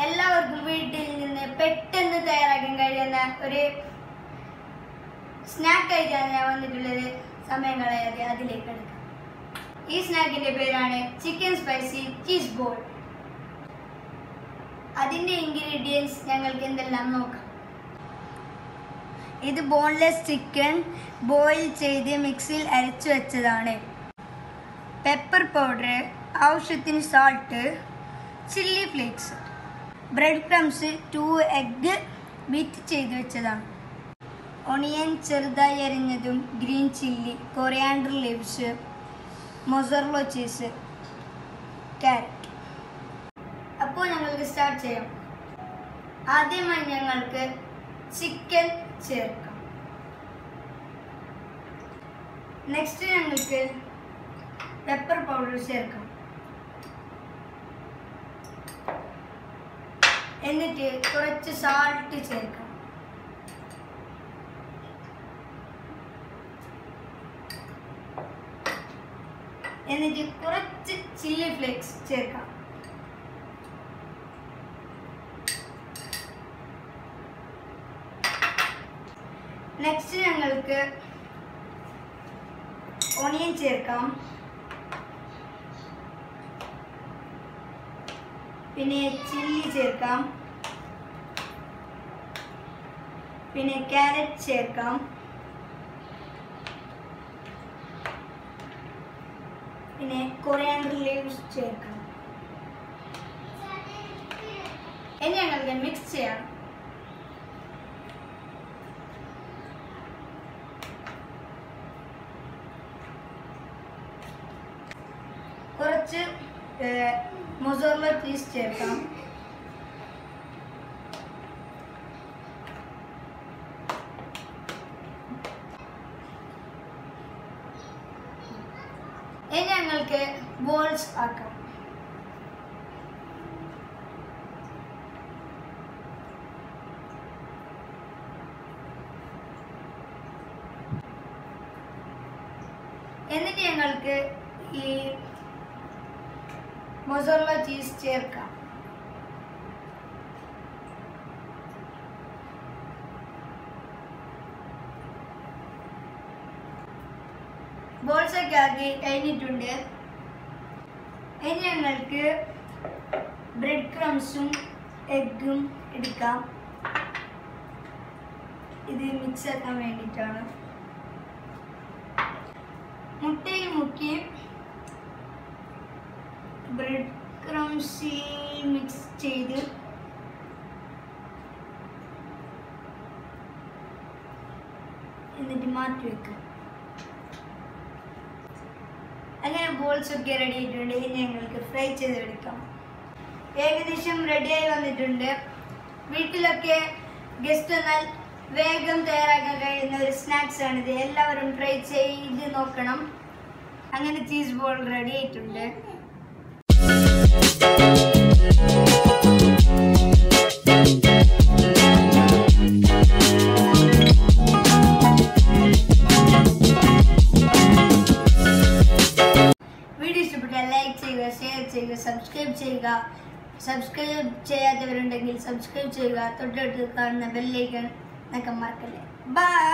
എല്ലാവർക്കും വീട്ടിൽ നിന്ന് പെട്ടെന്ന് തയ്യാറാക്കാൻ കഴിയുന്ന ഒരു സ്നാക്ക് ആയിട്ടാണ് ഞാൻ വന്നിട്ടുള്ളത് സമയം കളയാതെ അതിലേക്ക് എടുക്കാം ഈ സ്നാക്കിന്റെ പേരാണ് ചിക്കൻ സ്പൈസി ചീസ് ബോൾ അതിന്റെ ഇൻഗ്രീഡിയൻസ് ഞങ്ങൾക്ക് എന്തെല്ലാം നോക്കാം ഇത് ബോൺലെസ് ചിക്കൻ ബോയിൽ ചെയ്ത് മിക്സിയിൽ അരച്ചു വെച്ചതാണ് പെപ്പർ പൗഡർ ആവശ്യത്തിന് salt chilli flakes bread crumbs two egg beat ചെയ്ത് വെച്ചതാണ് ഒണിയൻ ചെറുതായി അരിഞ്ഞതും green chilli coriander leaves mozzarella cheese carrot അപ്പോൾ ഞങ്ങൾക്ക് സ്റ്റാർട്ട് ചെയ്യാം ആദ്യമായി ഞങ്ങൾക്ക് ചിക്കൻ ചേർക്കാം നെക്സ്റ്റ് ഞങ്ങൾക്ക് പെപ്പർ പൗഡർ ചേർക്കാം എന്നിട്ട് കുറച്ച് സാൾട്ട് ചേർക്കാം എന്നിട്ട് കുറച്ച് ചില്ലി ഫ്ലേക്സ് ചേർക്കാം നെക്സ്റ്റ് ഞങ്ങൾക്ക് ഓണിയൻ ചേർക്കാം പിന്നെ ചില്ലി ചേർക്കാം പിന്നെ ക്യാരറ്റ് ചേർക്കാം പിന്നെ കൊറിയാണ്ടർ ലീവ്സ് ചേർക്കാം ഇനി ഞങ്ങൾക്ക് മിക്സ് ചെയ്യാം കുറച്ച് മൊസോർല ചീസ് ചേർക്കാം ഇനി ഞങ്ങൾക്ക് ബോൾസ് ആക്കാം എന്നിട്ട് ഞങ്ങൾക്ക് ഈ മൊസോർല ചീസ് ചേർക്കാം ബോൾസ് ഒക്കെ ആക്കി കഴിഞ്ഞിട്ടുണ്ട് ഇനി ഞങ്ങൾക്ക് ബ്രെഡ് ക്രംസും എഗ്ഗും എടുക്കാം ഇത് മിക്സ് ആക്കാൻ വേണ്ടിയിട്ടാണ് മുട്ടയിൽ മുക്കി ബ്രെഡ് ക്രംസിൽ മിക്സ് ചെയ്ത് എന്നിട്ട് മാറ്റി വെക്കാം അങ്ങനെ ബോൾസ് ഒക്കെ റെഡി ആയിട്ടുണ്ട് ഇനി ഞങ്ങൾക്ക് ഫ്രൈ ചെയ്തെടുക്കാം ഏകദേശം റെഡിയായി വന്നിട്ടുണ്ട് വീട്ടിലൊക്കെ ഗസ്റ്റ് വന്നാൽ വേഗം തയ്യാറാക്കാൻ കഴിയുന്ന ഒരു സ്നാക്സ് ആണിത് എല്ലാവരും ട്രൈ ചെയ്ത് നോക്കണം അങ്ങനെ ചീസ് ബോൾ റെഡി ആയിട്ടുണ്ട് വീഡിയോ ഇഷ്ടപ്പെട്ടാൽ ലൈക്ക് ചെയ്യുക ഷെയർ ചെയ്യുക സബ്സ്ക്രൈബ് ചെയ്യുക സബ്സ്ക്രൈബ് ചെയ്യാത്തവരുണ്ടെങ്കിൽ സബ്സ്ക്രൈബ് ചെയ്യുക തൊട്ടടുത്ത് കാണുന്ന ബെല്ലൈക്കൺ എന്നൊക്കെ മറക്കല്ലേ ബൈ